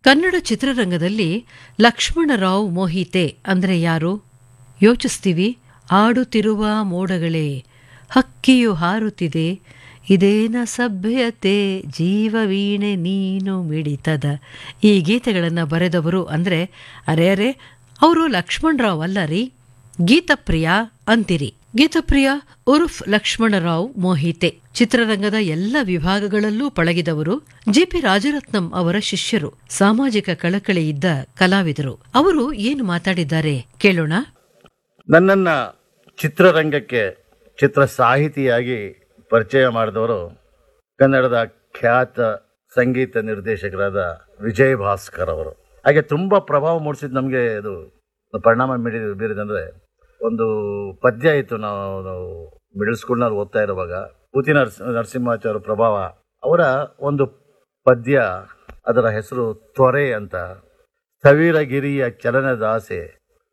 ಕನ್ನಡ ಚಿತ್ರರಂಗದಲ್ಲಿ ಲಕ್ಷ್ಮಣರಾವ್ ಮೋಹಿತೆ ಅಂದ್ರೆ ಯಾರು ಯೋಚಿಸ್ತೀವಿ ಆಡುತ್ತಿರುವ ಮೋಡಗಳೇ ಹಕ್ಕಿಯು ಹಾರುತ್ತಿದೆ ಇದೇನ ಸಭ್ಯತೆ ಜೀವವೀಣೆ ನೀನು ಮಿಡಿತದ ಈ ಗೀತೆಗಳನ್ನು ಬರೆದವರು ಅಂದ್ರೆ ಅರೆ ಅರೆ ಅವರು ಲಕ್ಷ್ಮಣರಾವ್ ಅಲ್ಲ ರೀ ಗೀತಪ್ರಿಯ ಅಂತಿರಿ ಗೀತಪ್ರಿಯ ಉರ್ಫ್ ಲಕ್ಷ್ಮಣರಾವ್ ಮೋಹಿತೆ ಚಿತ್ರರಂಗದ ಎಲ್ಲ ವಿಭಾಗಗಳಲ್ಲೂ ಪಳಗಿದವರು ಜಿಪಿ ರಾಜರತ್ನಂ ಅವರ ಶಿಷ್ಯರು ಸಾಮಾಜಿಕ ಕಳಕಳಿ ಇದ್ದ ಕಲಾವಿದರು ಅವರು ಏನು ಮಾತಾಡಿದ್ದಾರೆ ಕೇಳೋಣ ನನ್ನನ್ನು ಚಿತ್ರರಂಗಕ್ಕೆ ಚಿತ್ರ ಸಾಹಿತಿಯಾಗಿ ಪರಿಚಯ ಮಾಡಿದವರು ಕನ್ನಡದ ಖ್ಯಾತ ಸಂಗೀತ ನಿರ್ದೇಶಕರಾದ ವಿಜಯ್ ಭಾಸ್ಕರ್ ಅವರು ಹಾಗೆ ತುಂಬ ಪ್ರಭಾವ ಮೂಡಿಸಿದ್ದು ನಮಗೆ ಅದು ಪರಿಣಾಮ ಬೀರಿ ಬೀರಿದಂದರೆ ಒಂದು ಪದ್ಯ ಇತ್ತು ನಾವು ನಾವು ಮಿಡಲ್ ಸ್ಕೂಲ್ನಲ್ಲಿ ಓದ್ತಾ ಇರುವಾಗ ಪೂತಿ ನರಸ್ ನರಸಿಂಹಾಚಾರ್ಯ ಪ್ರಭಾವ ಅವರ ಒಂದು ಪದ್ಯ ಅದರ ಹೆಸರು ತ್ವರೆ ಅಂತ ಸ್ಥವಿರಗಿರಿಯ ಚಲನದಾಸೆ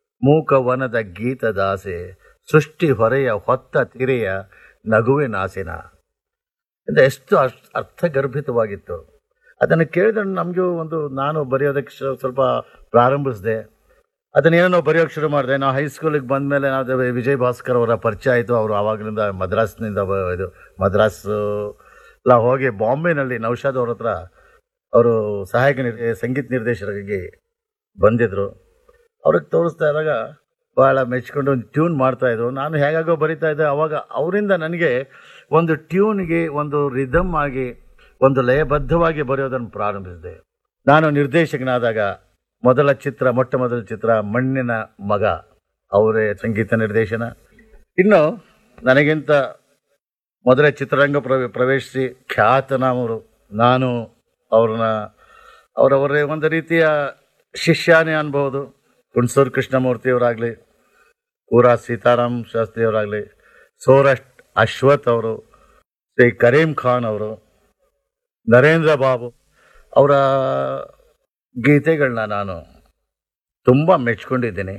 ಮೂಕವನದ ಗೀತದಾಸೆ ಸೃಷ್ಟಿ ಹೊರೆಯ ಹೊತ್ತ ತಿರೆಯ ನಗುವಿನಾಸಿನ ಅಂತ ಎಷ್ಟು ಅರ್ಥ ಅರ್ಥಗರ್ಭಿತವಾಗಿತ್ತು ಅದನ್ನು ಕೇಳಿದ್ರೆ ನಮಗೂ ಒಂದು ನಾನು ಬರೆಯೋದಕ್ಕೆ ಶ- ಸ್ವಲ್ಪ ಪ್ರಾರಂಭಿಸಿದೆ ಅದನ್ನೇನೋ ಬರೆಯೋಕ್ಕೆ ಶುರು ಮಾಡಿದೆ ನಾವು ಹೈಸ್ಕೂಲಿಗೆ ಬಂದ ಮೇಲೆ ನಾವು ವಿಜಯ್ ಭಾಸ್ಕರ್ ಅವರ ಪರಿಚಯ ಆಯಿತು ಅವರು ಆವಾಗಲಿಂದ ಮದ್ರಾಸ್ನಿಂದ ಬ- ಇದು ಮದ್ರಾಸ್ ಎಲ್ಲ ಹೋಗಿ ಬಾಂಬೆನಲ್ಲಿ ನೌಶಾದ್ ಅವ್ರ ಹತ್ರ ಅವರು ಸಹಾಯಕ ನಿರ್ ಸಂಗೀತ ನಿರ್ದೇಶಕರಾಗಿ ಬಂದಿದ್ದರು ಅವ್ರಿಗೆ ತೋರಿಸ್ತಾ ಇದ್ದಾಗ ಭಾಳ ಮೆಚ್ಕೊಂಡು ಒಂದು ಟ್ಯೂನ್ ಮಾಡ್ತಾ ಇದ್ರು ನಾನು ಹೇಗಾಗೋ ಬರಿತಾ ಇದ್ದೆ ಅವಾಗ ಅವರಿಂದ ನನಗೆ ಒಂದು ಟ್ಯೂನ್ಗೆ ಒಂದು ರಿದಮ್ ಆಗಿ ಒಂದು ಲಯಬದ್ಧವಾಗಿ ಬರೆಯೋದನ್ನು ಪ್ರಾರಂಭಿಸಿದೆ ನಾನು ನಿರ್ದೇಶಕನಾದಾಗ ಮೊದಲ ಚಿತ್ರ ಮೊಟ್ಟ ಮೊದಲ ಚಿತ್ರ ಮಣ್ಣಿನ ಮಗ ಅವರೇ ಸಂಗೀತ ನಿರ್ದೇಶನ ಇನ್ನು ನನಗಿಂತ ಮೊದಲೇ ಚಿತ್ರರಂಗ ಪ್ರವೇ ಪ್ರವೇಶಿಸಿ ಖ್ಯಾತನಾಮರು ನಾನು ಅವ್ರನ್ನ ಅವರವರೇ ಒಂದು ರೀತಿಯ ಶಿಷ್ಯನೇ ಅನ್ಬೋದು ಹುಣಸೂರು ಕೃಷ್ಣಮೂರ್ತಿಯವರಾಗಲಿ ಕೂರಾ ಸೀತಾರಾಮ್ ಶಾಸ್ತ್ರಿಯವರಾಗಲಿ ಸೋರಷ್ಟ್ ಅಶ್ವಥ್ ಅವರು ಶ್ರೀ ಕರೀಂ ಖಾನ್ ಅವರು ನರೇಂದ್ರ ಬಾಬು ಅವರ ಗೀತೆಗಳನ್ನ ನಾನು ತುಂಬ ಮೆಚ್ಕೊಂಡಿದ್ದೀನಿ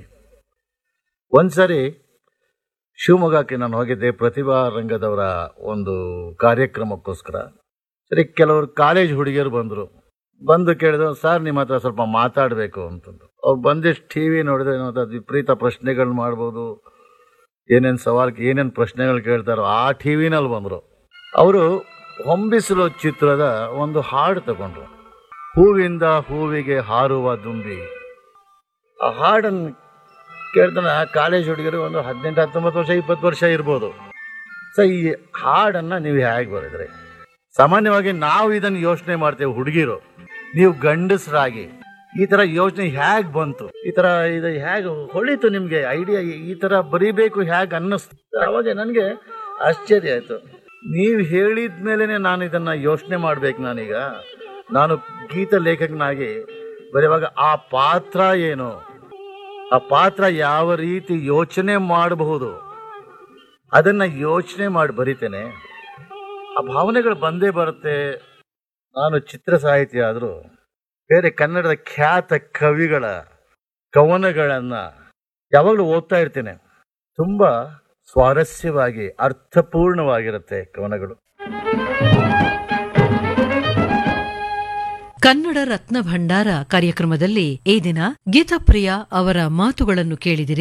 ಒಂದ್ಸರಿ ಶಿವಮೊಗ್ಗಕ್ಕೆ ನಾನು ಹೋಗಿದ್ದೆ ಪ್ರತಿಭಾ ರಂಗದವರ ಒಂದು ಕಾರ್ಯಕ್ರಮಕ್ಕೋಸ್ಕರ ಸರಿ ಕೆಲವರು ಕಾಲೇಜ್ ಹುಡುಗಿಯರು ಬಂದರು ಬಂದು ಕೇಳಿದ್ರು ಸರ್ ನಿಮ್ಮ ಹತ್ರ ಸ್ವಲ್ಪ ಮಾತಾಡಬೇಕು ಅಂತಂದು ಅವ್ರು ಬಂದಿಷ್ಟು ಟಿ ವಿ ನೋಡಿದ್ರೆ ಏನೋ ಅದು ವಿಪರೀತ ಪ್ರಶ್ನೆಗಳು ಮಾಡ್ಬೋದು ಏನೇನು ಸವಾಲ್ ಏನೇನು ಪ್ರಶ್ನೆಗಳು ಕೇಳ್ತಾರೋ ಆ ಟಿ ವಿನಲ್ಲಿ ಬಂದರು ಅವರು ಹೊಂಬಿಸಲು ಚಿತ್ರದ ಒಂದು ಹಾಡು ತಗೊಂಡ್ರು ಹೂವಿಂದ ಹೂವಿಗೆ ಹಾರುವ ದುಂಬಿ ಆ ಹಾಡನ್ನು ಕೇಳ್ತಾನೆ ಆ ಕಾಲೇಜ್ ಹುಡುಗರು ಒಂದು ಹದಿನೆಂಟು ಹತ್ತೊಂಬತ್ತು ವರ್ಷ ಇಪ್ಪತ್ತು ವರ್ಷ ಇರ್ಬೋದು ಸೊ ಈ ಹಾಡನ್ನು ನೀವು ಹೇಗೆ ಬರೆದ್ರಿ ಸಾಮಾನ್ಯವಾಗಿ ನಾವು ಇದನ್ನು ಯೋಚನೆ ಮಾಡ್ತೇವೆ ಹುಡುಗಿರು ನೀವು ಗಂಡಸರಾಗಿ ಈ ತರ ಯೋಚನೆ ಹೇಗೆ ಬಂತು ಈ ತರ ಇದು ಹೇಗೆ ಹೊಳಿತು ನಿಮ್ಗೆ ಐಡಿಯಾ ಈ ತರ ಬರೀಬೇಕು ಹೇಗೆ ಅನ್ನಿಸ್ತು ಅವಾಗ ನನಗೆ ಆಶ್ಚರ್ಯ ಆಯ್ತು ನೀವು ಹೇಳಿದ ಮೇಲೆನೆ ನಾನು ಇದನ್ನ ಯೋಚನೆ ಮಾಡ್ಬೇಕು ನಾನೀಗ ನಾನು ಗೀತ ಲೇಖಕನಾಗಿ ಬರೆಯುವಾಗ ಆ ಪಾತ್ರ ಏನು ಆ ಪಾತ್ರ ಯಾವ ರೀತಿ ಯೋಚನೆ ಮಾಡಬಹುದು ಅದನ್ನ ಯೋಚನೆ ಮಾಡಿ ಬರಿತೇನೆ ಆ ಭಾವನೆಗಳು ಬಂದೇ ಬರುತ್ತೆ ನಾನು ಚಿತ್ರ ಸಾಹಿತಿ ಆದರೂ ಬೇರೆ ಕನ್ನಡದ ಖ್ಯಾತ ಕವಿಗಳ ಕವನಗಳನ್ನು ಯಾವಾಗಲೂ ಓದ್ತಾ ಇರ್ತೇನೆ ತುಂಬ ಸ್ವಾರಸ್ಯವಾಗಿ ಅರ್ಥಪೂರ್ಣವಾಗಿರುತ್ತೆ ಕವನಗಳು ಕನ್ನಡ ರತ್ನ ಭಂಡಾರ ಕಾರ್ಯಕ್ರಮದಲ್ಲಿ ಈ ದಿನ ಗೀತಪ್ರಿಯ ಅವರ ಮಾತುಗಳನ್ನು ಕೇಳಿದಿರಿ